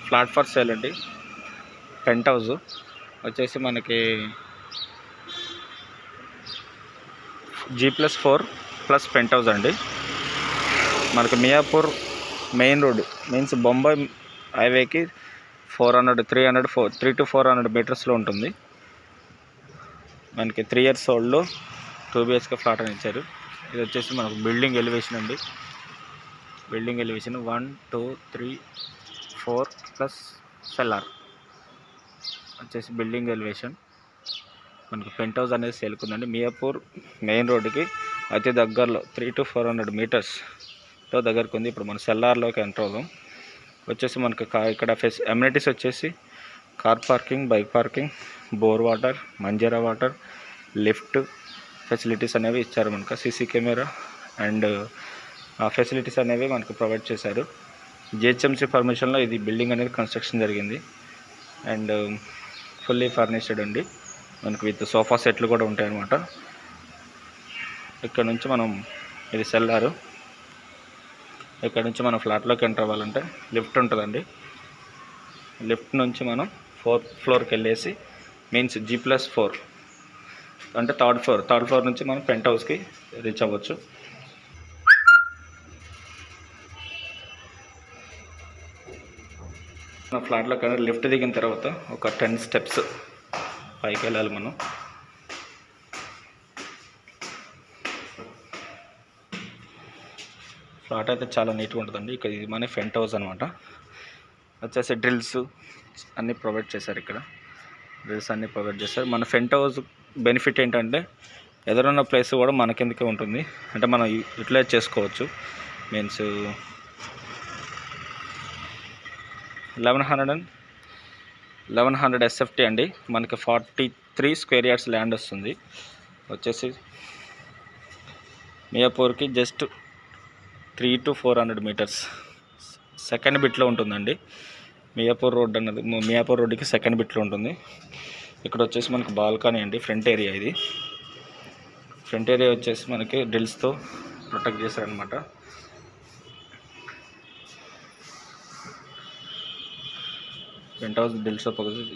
flat for sale అండి పెంట్ penthouse వచ్చేసి మనకి G plus four plus penthouse అండి మనకి Miyapur main road means Bombay హైవేకి four hundred three hundred four three to four hundred మీటర్స్లో ఉంటుంది మనకి త్రీ ఇయర్స్ ఓల్డ్లో టూ బిహెచ్కే ఫ్లాట్ అని ఇచ్చారు ఇది వచ్చేసి మనకు బిల్డింగ్ ఎలివేషన్ అండి building elevation one two three four plus cellar వచ్చేసి బిల్డింగ్ ఎలివేషన్ మనకు పెంట్ హౌస్ అనేది సేల్కుందండి మియాపూర్ మెయిన్ రోడ్డుకి అతి దగ్గరలో త్రీ టు ఫోర్ హండ్రెడ్ మీటర్స్తో దగ్గరకు ఉంది ఇప్పుడు మన సెల్లార్లోకి ఎంటర్ అవుదాం వచ్చేసి మనకు కా ఇక్కడ ఫెస్ అమ్యూనిటీస్ వచ్చేసి car parking bike parking bore water Manjira water lift facilities అనేవి ఇచ్చారు మనకు సీసీ కెమెరా అండ్ ఆ ఫెసిలిటీస్ అనేవి మనకు ప్రొవైడ్ చేశారు జిహెచ్ఎంసీ పర్మిషన్లో ఇది బిల్డింగ్ అనేది కన్స్ట్రక్షన్ జరిగింది అండ్ ఫుల్లీ ఫర్నిష్డ్ అండి మనకు విత్ సోఫా సెట్లు కూడా ఉంటాయన్నమాట ఇక్కడ నుంచి మనం ఇది సెల్లారు ఇక్కడ నుంచి మనం ఫ్లాట్లోకి ఎంటర్ అవ్వాలంటే లిఫ్ట్ ఉంటుందండి లిఫ్ట్ నుంచి మనం ఫోర్త్ ఫ్లోర్కి వెళ్ళేసి మీన్స్ జీ ప్లస్ ఫోర్ అంటే థర్డ్ ఫ్లోర్ థర్డ్ ఫ్లోర్ నుంచి మనం పెంట్ హౌస్కి రీచ్ అవ్వచ్చు మన ఫ్లాట్లో కానీ లిఫ్ట్ దిగిన తర్వాత ఒక టెన్ స్టెప్స్ పైకి వెళ్ళాలి మనం ఫ్లాట్ అయితే చాలా నీట్గా ఉంటుందండి ఇక్కడ ఇది మన ఫ్రంట్ హౌస్ అనమాట వచ్చేసి డ్రిల్స్ అన్నీ ప్రొవైడ్ చేశారు ఇక్కడ డ్రిల్స్ అన్నీ ప్రొవైడ్ చేశారు మన ఫ్రంట్ హౌస్ బెనిఫిట్ ఏంటంటే ఎదురున్న ప్లేస్ కూడా మన కిందకే ఉంటుంది అంటే మనం యూటిలైజ్ చేసుకోవచ్చు means eleven hundred and eleven hundred SFT అండి మనకి forty three square yards land వస్తుంది వచ్చేసి మియాపూర్కి just three to four hundred meters second బిట్లో ఉంటుందండి మియాపూర్ రోడ్ అన్నది మి- మియాపూర్ రోడ్డుకి సెకండ్ బిట్లో ఉంటుంది ఇక్కడ వచ్చేసి మనకి బాల్కనీ అండి ఫ్రంట్ ఏరియా ఇది ఫ్రంట్ ఏరియా వచ్చేసి మనకి డ్రిల్స్తో ప్రొటెక్ట్ చేశారనమాట ఫ్రంట్ హౌస్ డ్రిల్స్తో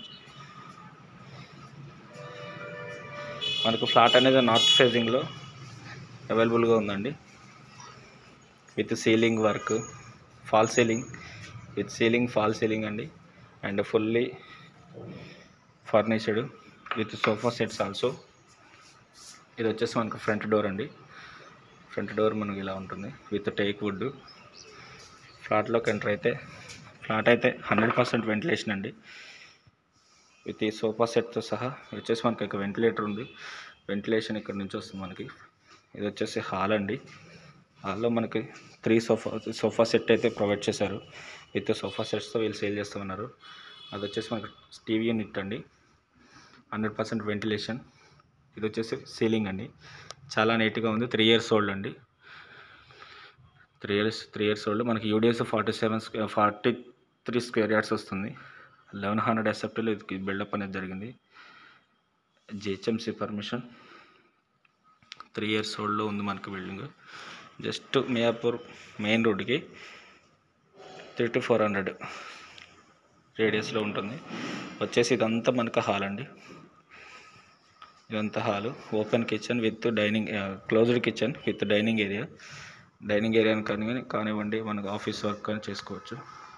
మనకు ఫ్లాట్ అనేది నార్త్ ఫేజింగ్లో అవైలబుల్గా ఉందండి with ceiling work fall ceiling with ceiling fall ceiling అండి and fully furnished with sofa sets also ఇది వచ్చేసి మనకు ఫ్రంట్ డోర్ అండి ఫ్రంట్ డోర్ మనకి ఇలా ఉంటుంది విత్ టేక్ వుడ్ ఫ్లాట్లోకి ఎంటర్ అయితే ఫ్లాట్ అయితే హండ్రెడ్ పర్సెంట్ వెంటిలేషన్ అండి విత్ ఈ సోఫా సెట్తో సహా ఇది వచ్చేసి మనకి ఒక వెంటిలేటర్ ఉంది వెంటిలేషన్ ఇక్కడ నుంచి వస్తుంది మనకి ఇది వచ్చేసి హాల్ అండి హాల్లో మనకి త్రీ సోఫా సోఫా సెట్ అయితే ప్రొవైడ్ చేశారు విత్ సోఫా సెట్స్తో వీళ్ళు సేల్ చేస్తూ ఉన్నారు అది వచ్చేసి మనకి టీవీ యూనిట్ అండి హండ్రెడ్ పర్సెంట్ వెంటిలేషన్ ఇది వచ్చేసి సీలింగ్ అండి చాలా నీట్గా ఉంది త్రీ ఇయర్స్ ఓల్డ్ అండి three years three years old మనకి UDS forty seven forty three square yards వస్తుంది లెవెన్ హండ్రెడ్ ఎస్ఎఫ్టీలో ఇది బిల్డప్ అనేది జరిగింది జిహెచ్ఎంసీ పర్మిషన్ త్రీ ఇయర్స్ ఓల్డ్లో ఉంది మనకి బిల్డింగ్ జస్ట్ మియాపూర్ మెయిన్ రోడ్డుకి త్రీ టు ఫోర్ హండ్రెడ్ రేడియస్లో ఉంటుంది వచ్చేసి ఇదంతా మనకు హాల్ అండి ఇదంతా hall open kitchen with dining closed kitchen with dining area dining ఏరియాని కానీ కానివ్వండి మనకు ఆఫీస్ వర్క్ కానీ చేసుకోవచ్చు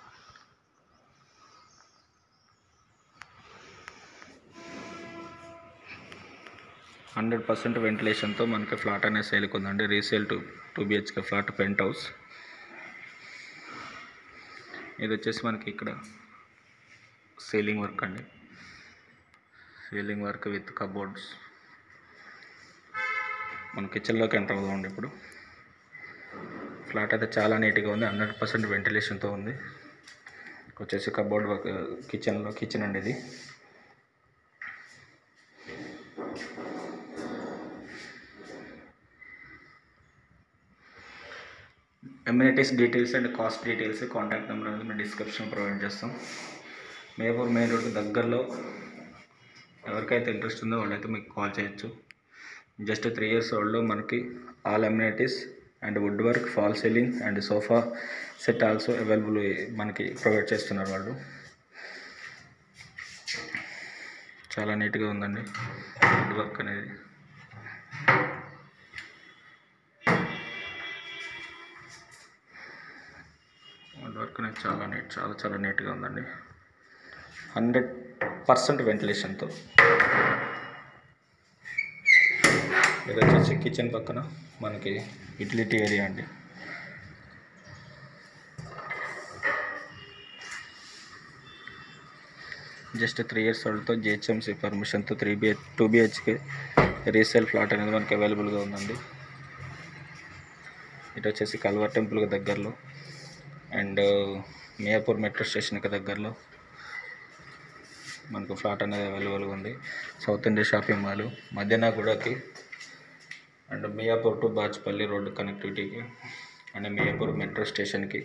హండ్రెడ్ పర్సెంట్ వెంటిలేషన్తో మనకి ఫ్లాట్ అనేది సేల్కి ఉందండి resale two two BHK flat penthouse ఇది వచ్చేసి మనకి ఇక్కడ సీలింగ్ వర్క్ అండి సీలింగ్ వర్క్ విత్ కబోర్డ్స్ మన కిచెన్లోకి ఎంటర్ అవుదామండి ఇప్పుడు ఫ్లాట్ అయితే చాలా నీట్గా ఉంది హండ్రెడ్ పర్సెంట్ వెంటిలేషన్తో ఉంది వచ్చేసి కబోర్డ్ వర్క్ కిచెన్లో కిచెన్ అండి ఇది amenities details and cost details contact number అనేది మేము డిస్క్రిప్షన్ ప్రొవైడ్ చేస్తాం మేపూర్ మెయిన్ రోడ్కి దగ్గరలో ఎవరికైతే ఇంట్రెస్ట్ ఉందో వాళ్ళైతే మీకు కాల్ చేయొచ్చు జస్ట్ త్రీ ఇయర్స్ ఓల్డ్లో మనకి all amenities and wood work fall ceiling and sofa set also available మనకి ప్రొవైడ్ చేస్తున్నారు వాళ్ళు చాలా నీట్గా ఉందండి వుడ్ వర్క్ అనేది వుడ్ వర్క్ అనేది చాలా నీట్ చాలా చాలా నీట్గా ఉందండి హండ్రెడ్ పర్సెంట్ వెంటిలేషన్తో ఇది వచ్చేసి కిచెన్ పక్కన మనకి యూటిలిటీ ఏరియా అండి జస్ట్ త్రీ ఇయర్స్ ఓల్డ్తో జిహెచ్ఎంసీ పర్మిషన్తో three BH two BHK resale flat అనేది మనకి అవైలబుల్గా ఉందండి ఇటు వచ్చేసి కల్వర్ టెంపుల్కి దగ్గరలో అండ్ మియాపూర్ మెట్రో స్టేషన్కి దగ్గరలో మనకు ఫ్లాట్ అనేది అవైలబుల్గా ఉంది సౌత్ ఇండియా షాపింగ్ మాల్ మధ్యనాగూడకి and Miyapur to Bachupally road కనెక్టివిటీకి అండ్ మియాపూర్ మెట్రో స్టేషన్కి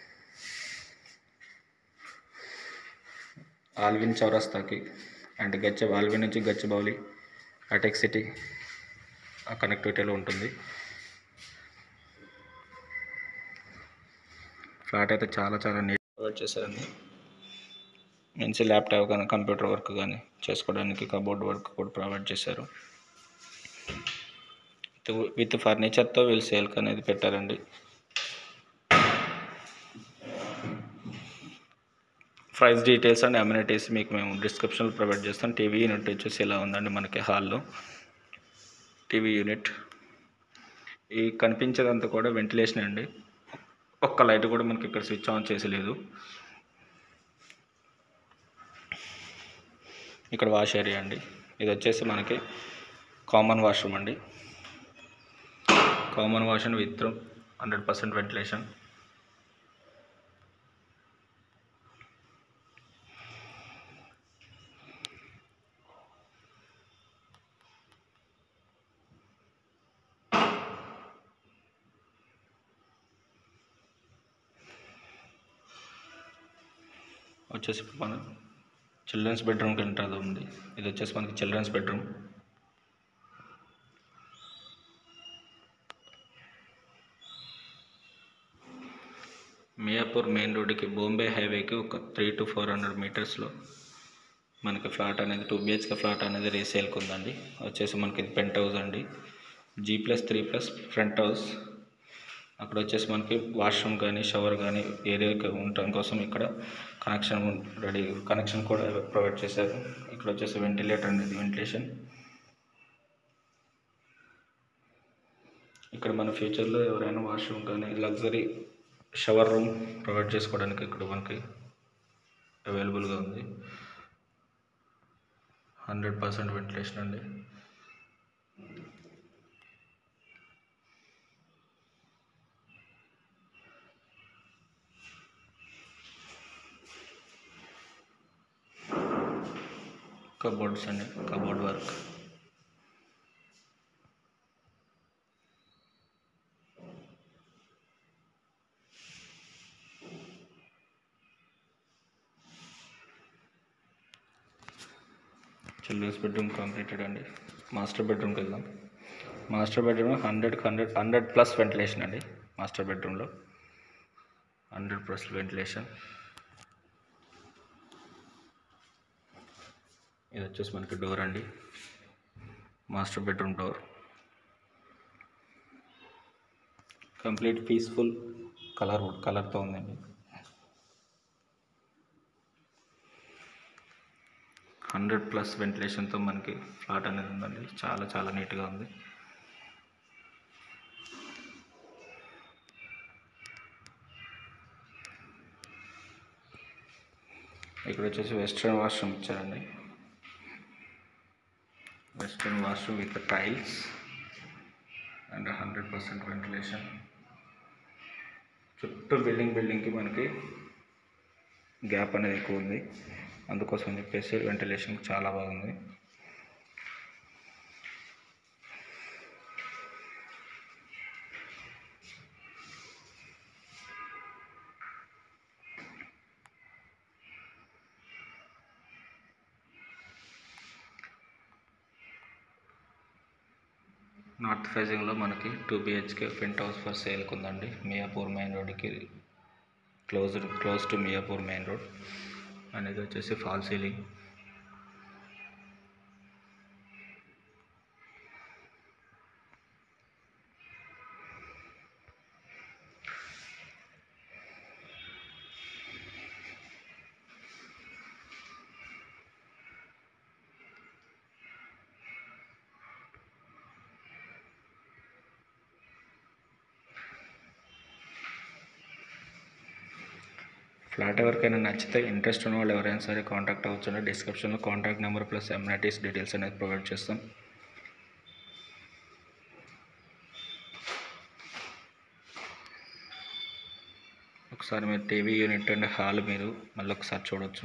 ఆల్విన్ చౌరస్తాకి అండ్ గచ్చ ఆల్విన్ నుంచి గచ్చిబౌలి అటెక్ సిటీ ఆ కనెక్టివిటీలో ఉంటుంది ఫ్లాట్ అయితే చాలా చాలా నీట్ ప్రొవైడ్ చేశారండి మంచి ల్యాప్టాప్ కానీ కంప్యూటర్ వర్క్ కానీ చేసుకోవడానికి కబోర్డ్ వర్క్ కూడా ప్రొవైడ్ చేశారు విత్- విత్ ఫర్నిచర్తో వీళ్ళు సేల్కి అనేది పెట్టారండి ప్రైస్ డీటెయిల్స్ అండ్ అమ్యూనిటీస్ మీకు మేము డిస్క్రిప్షన్లో ప్రొవైడ్ చేస్తాం టీవీ యూనిట్ వచ్చేసి ఇలా ఉందండి మనకి హాల్లో టీవీ యూనిట్ ఈ కనిపించేదంతా కూడా వెంటిలేషన్ అండి ఒక్క లైట్ కూడా మనకి ఇక్కడ స్విచ్ ఆన్ చేసి లేదు ఇక్కడ వాష్ ఏరియా అండి ఇది వచ్చేసి మనకి కామన్ వాష్రూమ్ అండి common wash and with hundred percent ventilation వచ్చేసి మన చిల్డ్రన్స్ బెడ్రూమ్కి ఎంటర్ ఉంది ఇది వచ్చేసి మనకి చిల్డ్రన్స్ బెడ్రూమ్ మియాపూర్ మెయిన్ రోడ్డుకి బాంబే హైవేకి ఒక త్రీ టు ఫోర్ హండ్రెడ్ మీటర్స్లో మనకి ఫ్లాట్ అనేది టూ బిహెచ్కే ఫ్లాట్ అనేది రీసేల్కి ఉందండి వచ్చేసి మనకి ఇది పెంట్ హౌస్ అండి G plus three plus front house అక్కడ వచ్చేసి మనకి వాష్రూమ్ కానీ షవర్ కానీ ఏరియా ఉండటం కోసం ఇక్కడ కనెక్షన్ రెడీ కనెక్షన్ కూడా ప్రొవైడ్ చేశారు ఇక్కడ వచ్చేసి వెంటిలేటర్ అనేది వెంటిలేషన్ ఇక్కడ మన ఫ్యూచర్లో ఎవరైనా వాష్రూమ్ కానీ లగ్జరీ షవర్ రూమ్ ప్రొవైడ్ చేసుకోవడానికి ఇక్కడ మనకి అవైలబుల్గా ఉంది హండ్రెడ్ పర్సెంట్ వెంటిలేషన్ అండి కబోర్డ్స్ అండి cupboard work children's bedroom completed అండి మాస్టర్ బెడ్రూమ్కి వెళ్దాం master bedroom hundred hundred hundred plus ventilation అండి మాస్టర్ బెడ్రూమ్లో హండ్రెడ్ ప్లస్ వెంటిలేషన్ ఇది వచ్చేసి మనకి డోర్ అండి master bedroom door complete peaceful colour కలర్తో ఉందండి హండ్రెడ్ ప్లస్ వెంటిలేషన్తో మనకి ఫ్లాట్ అనేది ఉందండి చాలా చాలా నీట్గా ఉంది ఇక్కడ వచ్చేసి వెస్ట్రన్ వాష్రూమ్ ఇచ్చారండి western washroom with tiles and hundred percent ventilation చుట్టూ బిల్డింగ్ బిల్డింగ్కి మనకి గ్యాప్ అనేది ఎక్కువ ఉంది అందుకోసం చెప్పేసి వెంటిలేషన్ చాలా బాగుంది నార్త్ ఫేజింగ్లో మనకి two BHK penthouse for సేల్కి ఉందండి మియాపూర్ మెయిన్ రోడ్కి close close to Miyapur main road అనేది వచ్చేసి ఫాల్ సీలింగ్ ఫ్లాట్ ఎవరికైనా నచ్చితే ఇంట్రెస్ట్ ఉన్న వాళ్ళు ఎవరైనా సరే కాంటాక్ట్ అవ్వచ్చు డిస్క్రిప్షన్లో contact number plus amenities details అనేది ప్రొవైడ్ చేస్తాం ఒకసారి మీరు టీవీ యూనిట్ అండ్ హాల్ మీరు మళ్ళీ ఒకసారి చూడొచ్చు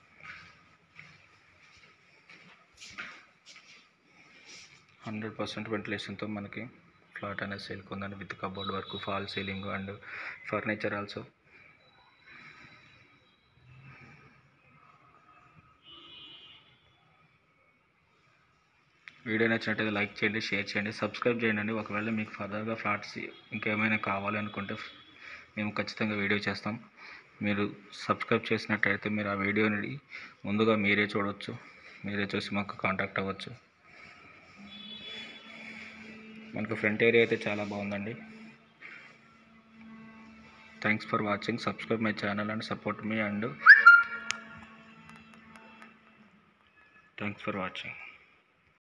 హండ్రెడ్ పర్సెంట్ వెంటిలేషన్తో మనకి ఫ్లాట్ అనేది సేల్కి ఉందండి with cupboard work fall ceiling and furniture also video నచ్చినట్టయితే లైక్ చేయండి షేర్ చేయండి సబ్స్క్రైబ్ చేయండి ఒకవేళ మీకు ఫర్దర్గా ఫ్లాట్స్ ఇంకేమైనా కావాలనుకుంటే మేము ఖచ్చితంగా వీడియో చేస్తాం మీరు సబ్స్క్రైబ్ చేసినట్టయితే మీరు ఆ వీడియోని ముందుగా మీరే చూడవచ్చు మీరే చూసి మాకు కాంటాక్ట్ అవ్వచ్చు మనకు ఫ్రంట్ ఏరియా అయితే చాలా బాగుందండి thanks for watching subscribe my channel and support me and thanks for watching